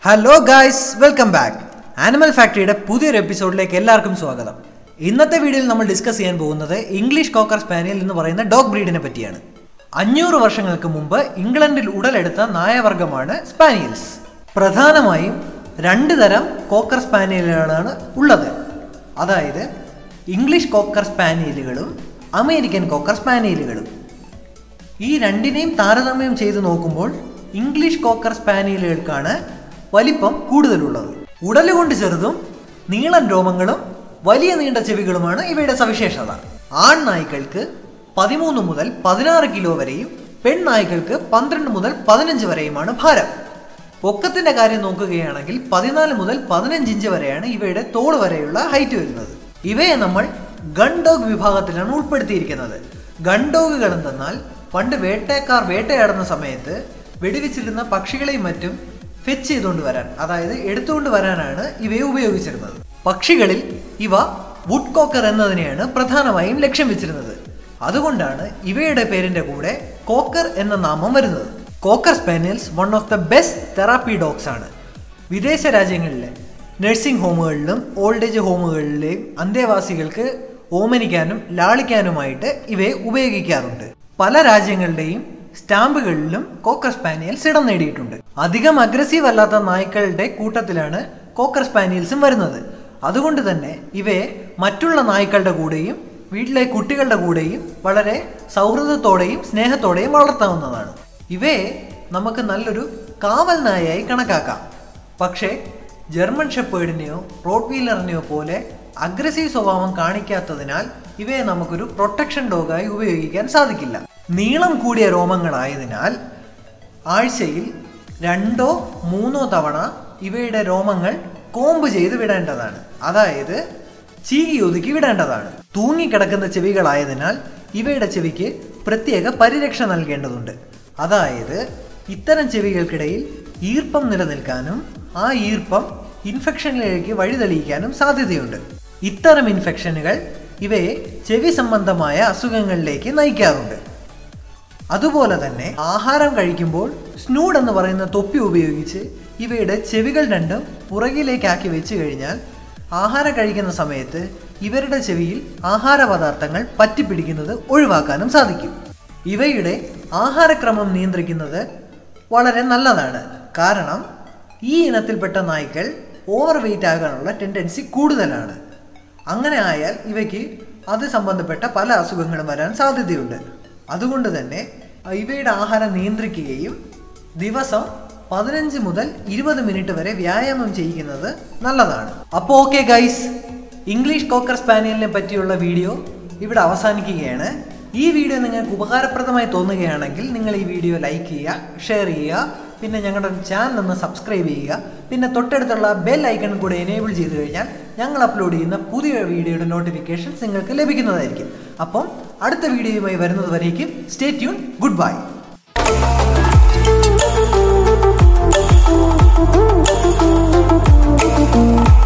Hello guys welcome back animal ഫാക്ടറിയുടെ പുതിയൊരു എപ്പിസോഡിലേക്ക് എല്ലാവർക്കും സ്വാഗതം ഇന്നത്തെ വീഡിയോയിൽ നമ്മൾ ഡിസ്കസ് ചെയ്യാൻ പോകുന്നത് ഇംഗ്ലീഷ് കോക്കർ സ്പാനിയൽ എന്ന് പറയുന്ന ഡോഗ് ബ്രീഡിനെ പറ്റിയാണ് അഞ്ഞൂറ് വർഷങ്ങൾക്ക് മുമ്പ് ഇംഗ്ലണ്ടിൽ ഉടലെടുത്ത നായവർഗമാണ് സ്പാനിയൽസ് പ്രധാനമായും രണ്ട് തരം കോക്കർ സ്പാനിയലുകളാണ് ഉള്ളത് അതായത് ഇംഗ്ലീഷ് കോക്കർ സ്പാനിയലുകളും അമേരിക്കൻ കോക്കർ സ്പാനിയലുകളും ഈ രണ്ടിനെയും താരതമ്യം ചെയ്ത് നോക്കുമ്പോൾ ഇംഗ്ലീഷ് കോക്കർ സ്പാനിയലുകൾക്കാണ് വലിപ്പം കൂടുതലുള്ളത് ഉടലുകൊണ്ട് ചെറുതും നീളൻ രോമങ്ങളും വലിയ നീണ്ട ചെവികളുമാണ് ഇവയുടെ സവിശേഷത ആൺ നായ്ക്കൾക്ക് പതിമൂന്ന് മുതൽ പതിനാറ് കിലോ വരെയും പെൺ നായ്ക്കൾക്ക് പന്ത്രണ്ട് മുതൽ പതിനഞ്ച് വരെയുമാണ് ഭാരം പൊക്കത്തിന്റെ കാര്യം നോക്കുകയാണെങ്കിൽ പതിനാല് മുതൽ പതിനഞ്ച് ഇഞ്ച് വരെയാണ് ഇവയുടെ തോട് വരെയുള്ള ഹൈറ്റ് വരുന്നത് ഇവയെ നമ്മൾ ഗൺ ഡോഗ് വിഭാഗത്തിലാണ് ഉൾപ്പെടുത്തിയിരിക്കുന്നത് ഗൺ ഡോഗുകൾ എന്തെന്നാൽ പണ്ട് വേട്ടക്കാർ വേട്ടയാടുന്ന സമയത്ത് വെടിവെച്ചിരുന്ന പക്ഷികളെയും മറ്റും ഫെച്ച് ചെയ്തുകൊണ്ട് വരാൻ അതായത് എടുത്തുകൊണ്ട് വരാനാണ് ഇവയെ ഉപയോഗിച്ചിരുന്നത് പക്ഷികളിൽ ഇവ വുഡ് കോക്കർ എന്നതിനെയാണ് പ്രധാനമായും ലക്ഷ്യം വെച്ചിരുന്നത് അതുകൊണ്ടാണ് ഇവയുടെ പേരിന്റെ കൂടെ കോക്കർ എന്ന നാമം വരുന്നത് cocker spaniels one of the best therapy dogs ആണ് വിദേശ രാജ്യങ്ങളിലെ നഴ്സിംഗ് ഹോമുകളിലും ഓൾഡ് ഏജ് ഹോമുകളിലെയും അന്തേവാസികൾക്ക് ഓമനിക്കാനും ലാളിക്കാനുമായിട്ട് ഇവയെ ഉപയോഗിക്കാറുണ്ട് പല രാജ്യങ്ങളുടെയും സ്റ്റാമ്പുകളിലും കോക്കർ സ്പാനിയൽസ് ഇടം നേടിയിട്ടുണ്ട് അധികം അഗ്രസീവ് അല്ലാത്ത നായ്ക്കളുടെ കൂട്ടത്തിലാണ് കോക്കർ സ്പാനിയൽസും വരുന്നത് അതുകൊണ്ട് തന്നെ ഇവയെ മറ്റുള്ള നായ്ക്കളുടെ കൂടെയും വീട്ടിലെ കുട്ടികളുടെ കൂടെയും വളരെ സൗഹൃദത്തോടെയും സ്നേഹത്തോടെയും വളർത്താവുന്നതാണ് ഇവയെ നമുക്ക് നല്ലൊരു കാവൽ നായയായി കണക്കാക്കാം പക്ഷേ ജർമ്മൻ ഷെപ്പേർഡിനെയോ റോഡ് വീലറിനെയോ പോലെ അഗ്രസീവ് സ്വഭാവം കാണിക്കാത്തതിനാൽ ഇവയെ നമുക്കൊരു പ്രൊട്ടക്ഷൻ ഡോഗായി ഉപയോഗിക്കാൻ സാധിക്കില്ല നീളം കൂടിയ രോമങ്ങളായതിനാൽ ആഴ്ചയിൽ രണ്ടോ മൂന്നോ തവണ ഇവയുടെ രോമങ്ങൾ കോമ്പ് ചെയ്ത് വിടേണ്ടതാണ് അതായത് ചീകി ഒതുക്കി വിടേണ്ടതാണ് തൂങ്ങിക്കിടക്കുന്ന ചെവികളായതിനാൽ ഇവയുടെ ചെവിക്ക് പ്രത്യേക പരിരക്ഷ നൽകേണ്ടതുണ്ട് അതായത് ഇത്തരം ചെവികൾക്കിടയിൽ ഈർപ്പം നിലനിൽക്കാനും ആ ഈർപ്പം ഇൻഫെക്ഷനിലേക്ക് വഴിതെളിയിക്കാനും സാധ്യതയുണ്ട് ഇത്തരം ഇൻഫെക്ഷനുകൾ ഇവയെ ചെവി സംബന്ധമായ അസുഖങ്ങളിലേക്ക് നയിക്കാറുണ്ട് അതുപോലെ തന്നെ ആഹാരം കഴിക്കുമ്പോൾ സ്നൂഡ് എന്ന് പറയുന്ന തൊപ്പി ഉപയോഗിച്ച് ഇവയുടെ ചെവികൾ രണ്ടും പുറകിലേക്കാക്കി വെച്ച് കഴിഞ്ഞാൽ ആഹാരം കഴിക്കുന്ന സമയത്ത് ഇവരുടെ ചെവിയിൽ ആഹാര പദാർത്ഥങ്ങൾ പറ്റിപ്പിടിക്കുന്നത് ഒഴിവാക്കാനും സാധിക്കും ഇവയുടെ ആഹാരക്രമം നിയന്ത്രിക്കുന്നത് വളരെ നല്ലതാണ് കാരണം ഈ ഇനത്തിൽപ്പെട്ട നായ്ക്കൾ ഓവർ വെയിറ്റ് ആകാനുള്ള ടെൻഡൻസി കൂടുതലാണ് അങ്ങനെ ആയാൽ ഇവയ്ക്ക് അത് സംബന്ധപ്പെട്ട പല അസുഖങ്ങളും വരാൻ സാധ്യതയുണ്ട് അതുകൊണ്ട് തന്നെ ഇവയുടെ ആഹാരം നിയന്ത്രിക്കുകയും ദിവസം പതിനഞ്ച് മുതൽ ഇരുപത് മിനിറ്റ് വരെ വ്യായാമം ചെയ്യിക്കുന്നത് നല്ലതാണ് അപ്പോൾ ഓക്കെ ഗൈസ് ഇംഗ്ലീഷ് കോക്കർ സ്പാനിയലിനെ പറ്റിയുള്ള വീഡിയോ ഇവിടെ അവസാനിക്കുകയാണ് ഈ വീഡിയോ നിങ്ങൾക്ക് ഉപകാരപ്രദമായി തോന്നുകയാണെങ്കിൽ നിങ്ങൾ ഈ വീഡിയോ ലൈക്ക് ചെയ്യുക ഷെയർ ചെയ്യുക പിന്നെ ഞങ്ങളുടെ ചാനൽ ഒന്ന് സബ്സ്ക്രൈബ് ചെയ്യുക പിന്നെ തൊട്ടടുത്തുള്ള ബെൽ ഐക്കൺ കൂടെ എനേബിൾ ചെയ്ത് കഴിഞ്ഞാൽ ഞങ്ങൾ അപ്ലോഡ് ചെയ്യുന്ന പുതിയ വീഡിയോയുടെ നോട്ടിഫിക്കേഷൻസ് നിങ്ങൾക്ക് ലഭിക്കുന്നതായിരിക്കും അപ്പം അടുത്ത വീഡിയോയുമായി വരുന്നത് വരേക്കും stay tune good bye Thank you.